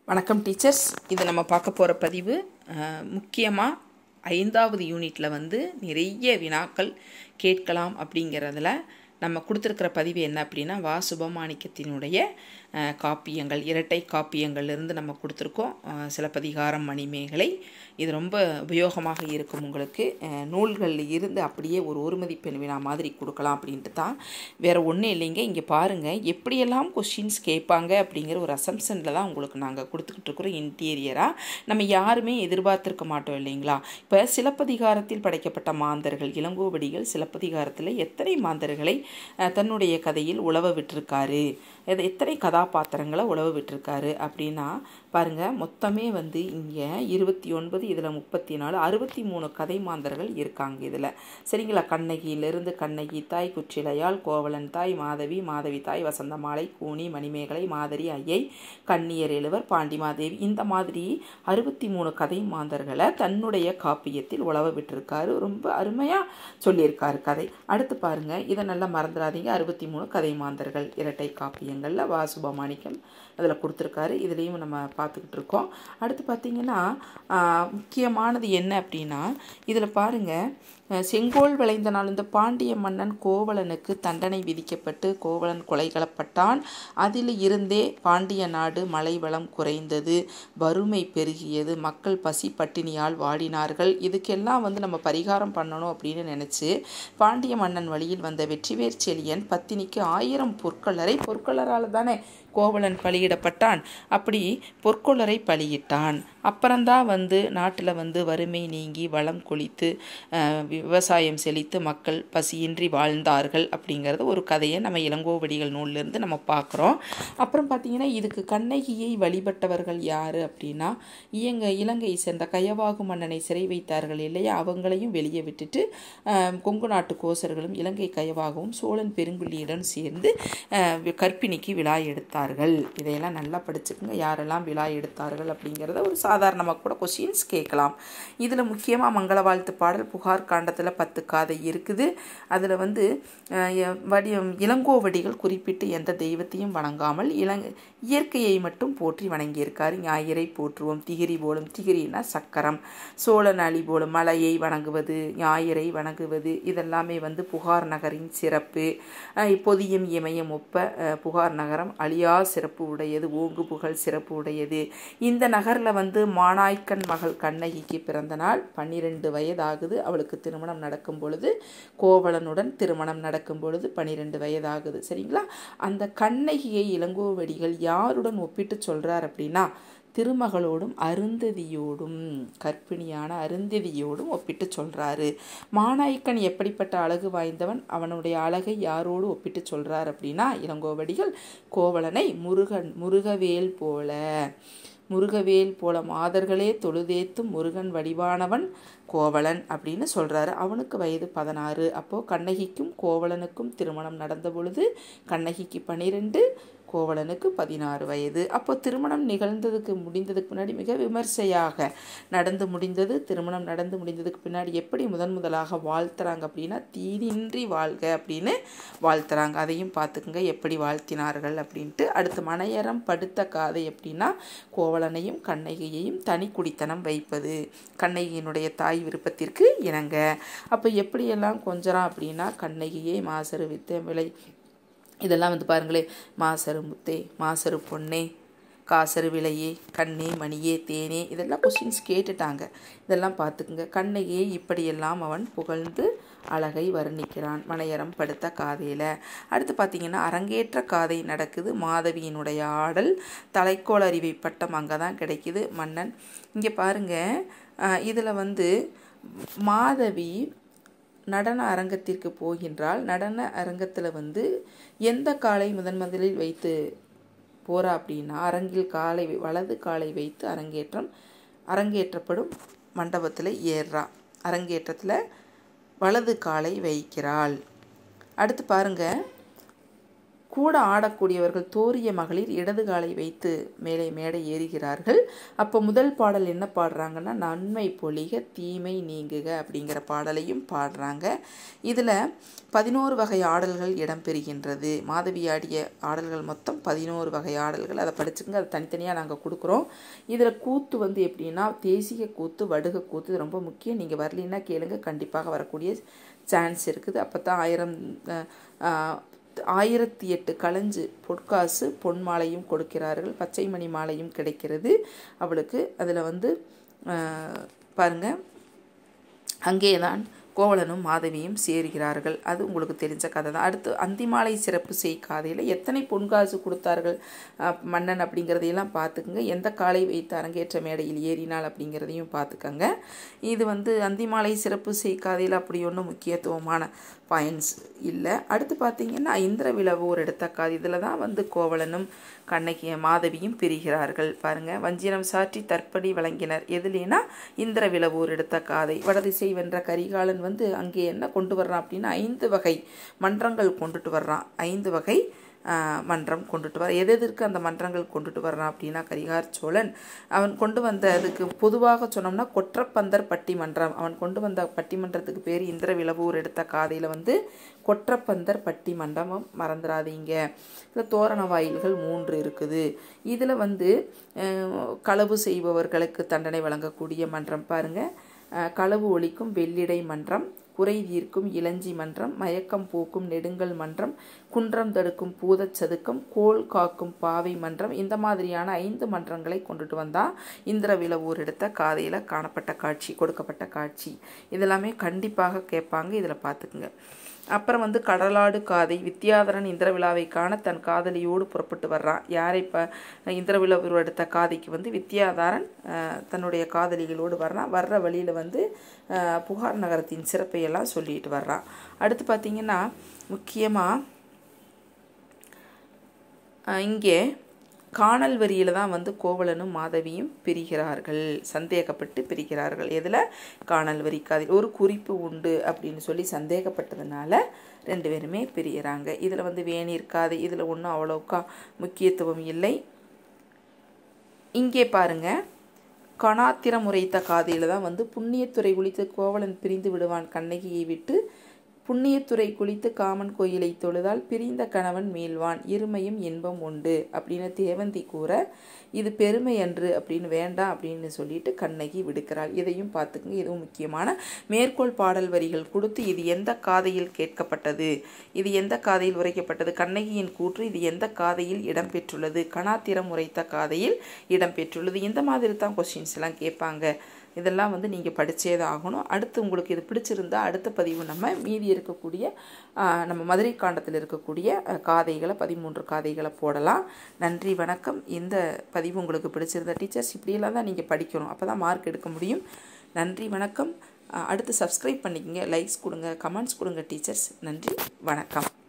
வணக்கம் டீச்சர்ஸ் இது நம்ம பார்க்க போகிற பதிவு முக்கியமாக ஐந்தாவது யூனிட்டில் வந்து நிறைய வினாக்கள் கேட்கலாம் அப்படிங்கிறதுல நம்ம கொடுத்துருக்கிற பதிவு என்ன அப்படின்னா வா சுபமாணிக்கத்தினுடைய அஹ், காப்பியங்கள் இரட்டை காப்பியங்கள்லேருந்து நம்ம கொடுத்துருக்கோம் அஹ், சிலப்பதிகாரம் மணிமேகலை இது ரொம்ப உபயோகமாக இருக்கும் உங்களுக்கு அஹ், நூல்களில் இருந்து அப்படியே ஒரு ஒரு மதிப்பெண் வினா மாதிரி கொடுக்கலாம் அப்படின்ட்டு தான் வேறு ஒன்றும் இல்லைங்க இங்கே பாருங்கள் எப்படியெல்லாம் கொஷின்ஸ் கேட்பாங்க அப்படிங்கிற ஒரு அசம்ஷனில் தான் உங்களுக்கு நாங்கள் கொடுத்துக்கிட்டு இருக்கிறோம் இன்டீரியராக நம்ம யாருமே எதிர்பார்த்திருக்க மாட்டோம் இல்லைங்களா இப்போ சிலப்பதிகாரத்தில் படைக்கப்பட்ட மாந்தர்கள் இளங்கோவடிகள் சிலப்பதிகாரத்தில் எத்தனை மாந்தர்களை அஹ், தன்னுடைய கதையில் உழவ விட்டிருக்காரு எது எத்தனை கதாபாத்திரங்களை உழவ விட்டிருக்காரு அப்படின்னா பாருங்கள் மொத்தமே வந்து இங்கே இருபத்தி ஒன்பது இதில் முப்பத்தி நாலு அறுபத்தி மூணு கதை மாந்தர்கள் இருக்காங்க இதில் சரிங்களா கண்ணகியிலிருந்து கண்ணகி தாய் குச்சிலையாள் கோவலன் தாய் மாதவி மாதவி தாய் வசந்தமாலை கூனி மணிமேகலை மாதரி ஐயை கண்ணியர் எழுவர் பாண்டிமாதேவி இந்த மாதிரி அறுபத்தி மூணு கதை மாந்தர்களை தன்னுடைய காப்பியத்தில் உழவ விட்டிருக்காரு ரொம்ப அருமையாக சொல்லியிருக்காரு கதை அடுத்து பாருங்க இதை நல்லா மறந்துடாதீங்க அறுபத்தி மூணு கதை மாந்தர்கள் இரட்டை காப்பியங்களில் வா சுபமாணிக்கம் அதில் கொடுத்துருக்காரு இதுலேயும் நம்ம பார்த்துக்கிட்டு இருக்கோம் அடுத்து பார்த்தீங்கன்னா ஆஹ், முக்கியமானது என்ன அப்படின்னா இதில் பாருங்கள் செங்கோல் விளைந்த நாள் இந்த பாண்டிய மன்னன் கோவலனுக்கு தண்டனை விதிக்கப்பட்டு கோவலன் கொலைகளப்பட்டான் அதில் இருந்தே பாண்டிய நாடு மழை வளம் குறைந்தது வறுமை பெருகியது மக்கள் பசி பட்டினியால் வாடினார்கள் இதுக்கெல்லாம் வந்து நம்ம பரிகாரம் பண்ணணும் அப்படின்னு நினச்சி பாண்டிய மன்னன் வழியில் வந்த வெற்றிவேற் செழியன் பத்தினிக்கு ஆயிரம் பொற்கொள்ளரை பொற்கொள்ளரால் தானே கோவலன் பலியிடப்பட்டான் அப்படி பொற்கொள்ளரை பலியிட்டான் அப்புறம்தான் வந்து நாட்டில் வந்து வறுமை நீங்கி வளம் கொளித்து அஹ், விவசாயம் செழித்து மக்கள் பசியின்றி வாழ்ந்தார்கள் அப்படிங்கிறது ஒரு கதையை நம்ம இளங்கோவடிகள் நூல்லேருந்து நம்ம பார்க்குறோம் அப்புறம் பார்த்தீங்கன்னா இதுக்கு கண்ணகியை வழிபட்டவர்கள் யார் அப்படின்னா இயங்க இலங்கை சேர்ந்த கயவாகு மன்னனை சிறை வைத்தார்கள் இல்லையா அவங்களையும் வெளியே விட்டுட்டு அஹ், கொங்கு நாட்டு கோசர்களும் இலங்கை கயவாகவும் சோழன் பெருங்குழியுடன் சேர்ந்து அஹ், வி- கற்பிணிக்கு விழா எடுத்தார்கள் இதையெல்லாம் நல்லா படிச்சுக்கோங்க யாரெல்லாம் விழா எடுத்தார்கள் அப்படிங்கிறத ஒரு சாதாரணமாக கூட கொஷின்ஸ் கேட்கலாம் இதில் முக்கியமாக மங்கள வாழ்த்து பாடல் புகார் காண்டத்தில் பத்து காதை இருக்குது அதில் வந்து அஹ், எ- வடி இளங்கோவடிகள் குறிப்பிட்டு எந்த தெய்வத்தையும் வணங்காமல் இளங் இயற்கையை மட்டும் போற்றி வணங்கியிருக்காரு ஞாயிறை போற்றுவோம் திகிரி போலும் திகிரினா சக்கரம் சோழன் அலி போலும் மலையை வணங்குவது ஞாயிறை வணங்குவது இதெல்லாமே வந்து புகார் நகரின் சிறப்பு அஹ், பொதியும் இமயம் ஒப்ப அஹ், புகார் நகரம் அழியா சிறப்பு உடையது ஓங்கு புகழ் சிறப்பு உடையது இந்த நகரில் வந்து மானாய்க்கன் மகள் கண்ணகிக்கு பிறந்த நாள் பன்னிரெண்டு வயதாகுது அவளுக்கு திருமணம் நடக்கும் பொழுது கோவலனுடன் திருமணம் நடக்கும் பொழுது பன்னிரெண்டு வயதாகுது சரிங்களா அந்த கண்ணகியை இளங்கோவடிகள் யாருடன் ஒப்பிட்டு சொல்றார் அப்படின்னா திருமகளோடும் அருந்ததியோடும் கற்பிணியான அருந்ததியோடும் ஒப்பிட்டு சொல்றாரு மானாய்க்கன் எப்படிப்பட்ட அழகு வாய்ந்தவன் அவனுடைய அழகை யாரோடு ஒப்பிட்டு சொல்றார் அப்படின்னா இளங்கோவடிகள் கோவலனை முருகன் முருகவேல் போல முருகவேல் போல மாதர்களே தொழுதேத்தும் முருகன் வடிவானவன் கோவலன் அப்படின்னு சொல்றாரு அவனுக்கு வயது பதினாறு அப்போ கண்ணகிக்கும் கோவலனுக்கும் திருமணம் நடந்த பொழுது கண்ணகிக்கு பன்னிரெண்டு கோவலனுக்கு பதினாறு வயது அப்போ திருமணம் நிகழ்ந்ததுக்கு முடிந்ததுக்கு முன்னாடி மிக விமர்சையாக நடந்து முடிந்தது திருமணம் நடந்து முடிந்ததுக்கு பின்னாடி எப்படி முதன் முதலாக வாழ்த்துறாங்க அப்படின்னா தீனின்றி வாழ்க அப்படின்னு வாழ்த்துறாங்க அதையும் பார்த்துக்குங்க எப்படி வாழ்த்தினார்கள் அப்படின்ட்டு அடுத்து மனையறம் படுத்த காதை அப்படின்னா கோவலனையும் கண்ணகியையும் தனி குடித்தனம் வைப்பது கண்ணகியினுடைய தாய் விருப்பத்திற்கு இணங்க அப்போ எப்படியெல்லாம் கொஞ்சறான் அப்படின்னா கண்ணகியை மாசரு வித்த விலை இதெல்லாம் வந்து பாருங்களேன் மாசரு முத்தே மாசரு பொன்னே காசரு விலையே கண்ணே மணியே தேனே இதெல்லாம் கொஷின்ஸ் கேட்டுட்டாங்க இதெல்லாம் பார்த்துக்குங்க கண்ணையே இப்படியெல்லாம் அவன் புகழ்ந்து அழகை வர்ணிக்கிறான் மனையறம் படுத்த காதையில் அடுத்து பார்த்தீங்கன்னா அரங்கேற்ற காதை நடக்குது மாதவியினுடைய ஆடல் தலைக்கோள் அறிவை பட்டம் அங்கே தான் கிடைக்குது மன்னன் இங்கே பாருங்க இதில் வந்து மாதவி நடன அரங்கத்திற்கு போகின்றால் நடன அரங்கத்தில் வந்து எந்த காலை முதன் முதலில் வைத்து போறா அப்படின்னா அரங்கில் காலை வலது காலை வைத்து அரங்கேற்றம் அரங்கேற்றப்படும் மண்டபத்தில் ஏறுறா அரங்கேற்றத்தில் வலது காலை வைக்கிறாள் அடுத்து பாருங்க கூட ஆடக்கூடியவர்கள் தோரிய மகளிர் இடது காலை வைத்து மேலே மேடை ஏறுகிறார்கள் அப்போ முதல் பாடல் என்ன பாடுறாங்கன்னா நன்மை பொழிக தீமை நீங்குக அப்படிங்கிற பாடலையும் பாடுறாங்க இதில் பதினோரு வகை ஆடல்கள் இடம்பெறுகின்றது மாதவி ஆடிய ஆடல்கள் மொத்தம் பதினோரு வகை ஆடல்கள் அதை படிச்சுங்க அதை தனித்தனியாக நாங்கள் கொடுக்குறோம் இதில் கூத்து வந்து எப்படின்னா தேசிய கூத்து வடுக கூத்து இது ரொம்ப முக்கியம் நீங்கள் வரலின்னா கேளுங்க கண்டிப்பாக வரக்கூடிய சான்ஸ் இருக்குது அப்போ தான் ஆயிரம் ஆயிரத்தி எட்டு களஞ்சு பொற்காசு பொன் மாலையும் கொடுக்கிறார்கள் பச்சை மணி மாலையும் கிடைக்கிறது அவளுக்கு அதில் வந்து பாருங்கள் அங்கே தான் கோவலனும் மாதவியும் சேருகிறார்கள் அது உங்களுக்கு தெரிஞ்ச கதை தான் அடுத்து அந்திமாலை சிறப்பு செய் காதையில் எத்தனை பொன்காசு கொடுத்தார்கள் மன்னன் அப்படிங்கிறதையெல்லாம் பார்த்துக்குங்க எந்த காலை வைத்து அரங்கேற்ற மேடையில் ஏறினாள் அப்படிங்கிறதையும் பார்த்துக்கங்க இது வந்து அந்திமாலை சிறப்பு செய் காதையில் அப்படி ஒன்றும் முக்கியத்துவமான பாயிண்ட்ஸ் இல்லை அடுத்து பார்த்தீங்கன்னா இந்திர விளவோர் எடுத்த காது இதில் தான் வந்து கோவலனும் கண்ணகி மாதவியும் பிரிகிறார்கள் பாருங்கள் வஞ்சினம் சாற்றி தற்படி வழங்கினர் எதுலேனா இந்திர விளவோர் எடுத்த காதை வடதிசை வென்ற கரிகாலன் வந்து அங்கே என்ன கொண்டு வர்றான் அப்படின்னா ஐந்து வகை மன்றங்கள் கொண்டுட்டு வர்றான் ஐந்து வகை மன்றம் கொண்டுட்டு வர எது எதற்கு அந்த மன்றங்கள் கொண்டுட்டு வர்றான் அப்படின்னா கரிகார் சோழன் அவன் கொண்டு வந்த அதுக்கு பொதுவாக சொன்னோம்னா கொற்றப்பந்தர் பட்டிமன்றம் அவன் கொண்டு வந்த பட்டிமன்றத்துக்கு பேர் இந்திர விளவூர் எடுத்த காதையில் வந்து கொற்றப்பந்தர் பட்டிமன்றமும் மறந்துடாதீங்க இதில் தோரண வாயில்கள் மூன்று இருக்குது இதில் வந்து களவு செய்பவர்களுக்கு தண்டனை வழங்கக்கூடிய மன்றம் பாருங்கள் களவு ஒழிக்கும் வெள்ளிடை மன்றம் குறை தீர்க்கும் இளஞ்சி மன்றம் மயக்கம் போக்கும் நெடுங்கல் மன்றம் குன்றம் தடுக்கும் பூதச் சதுக்கம் கோல் காக்கும் பாவை மன்றம் இந்த மாதிரியான ஐந்து மன்றங்களை கொண்டுட்டு வந்தால் இந்திர விளவூர் எடுத்த காதையில் காணப்பட்ட காட்சி கொடுக்கப்பட்ட காட்சி இதெல்லாமே கண்டிப்பாக கேட்பாங்க இதில் பார்த்துக்குங்க அப்புறம் வந்து கடலாடு காதை வித்யாதரன் இந்திர விழாவை காண தன் காதலியோடு புறப்பட்டு வர்றான் யாரை இப்போ இந்திர விழாவில் எடுத்த காதைக்கு வந்து வித்யாதாரன் தன்னுடைய காதலிகளோடு வர்றான் வர்ற வழியில் வந்து புகார் நகரத்தின் சிறப்பையெல்லாம் சொல்லிட்டு வர்றான் அடுத்து பார்த்திங்கன்னா முக்கியமாக இங்கே காணல் வரியில் தான் வந்து கோவலனும் மாதவியும் பிரிகிறார்கள் சந்தேகப்பட்டு பிரிகிறார்கள் எதில் காணல் வரி காதில் ஒரு குறிப்பு உண்டு அப்படின்னு சொல்லி சந்தேகப்பட்டதுனால ரெண்டு பேருமே பிரிகிறாங்க இதில் வந்து வேணீர் காதை இதில் ஒன்றும் அவ்வளோக்கா முக்கியத்துவம் இல்லை இங்கே பாருங்கள் கணாத்திரம் உரைத்த காதையில் தான் வந்து புண்ணியத்துறை குளித்து கோவலன் பிரிந்து விடுவான் கண்ணகியை விட்டு புண்ணியத்துறை குளித்து காமன் கோயிலை தொழுதால் பிரிந்த கணவன் மீள்வான் இருமையும் இன்பம் உண்டு அப்படின்னு தேவந்தி கூற இது பெருமை அன்று அப்படின்னு வேண்டாம் அப்படின்னு சொல்லிட்டு கண்ணகி விடுக்கிறாள் இதையும் பார்த்துக்குங்க இதுவும் முக்கியமான மேற்கோள் பாடல் வரிகள் கொடுத்து இது எந்த காதையில் கேட்கப்பட்டது இது எந்த காதையில் உரைக்கப்பட்டது கண்ணகியின் கூற்று இது எந்த காதையில் இடம்பெற்றுள்ளது கணாத்திரம் உரைத்த காதையில் இடம்பெற்றுள்ளது இந்த மாதிரி தான் கொஸ்டின்ஸ் எல்லாம் கேட்பாங்க இதெல்லாம் வந்து நீங்கள் படித்தே தான் ஆகணும் அடுத்து உங்களுக்கு இது பிடிச்சிருந்தா அடுத்த பதிவு நம்ம மீதி இருக்கக்கூடிய நம்ம மதுரை காண்டத்தில் இருக்கக்கூடிய காதைகளை பதிமூன்று காதைகளை போடலாம் நன்றி வணக்கம் இந்த பதிவு உங்களுக்கு பிடிச்சிருந்த டீச்சர்ஸ் இப்படியெல்லாம் தான் நீங்கள் படிக்கணும் அப்போ தான் மார்க் எடுக்க முடியும் நன்றி வணக்கம் அடுத்து சப்ஸ்கிரைப் பண்ணிக்கங்க லைக்ஸ் கொடுங்க கமெண்ட்ஸ் கொடுங்க டீச்சர்ஸ் நன்றி வணக்கம்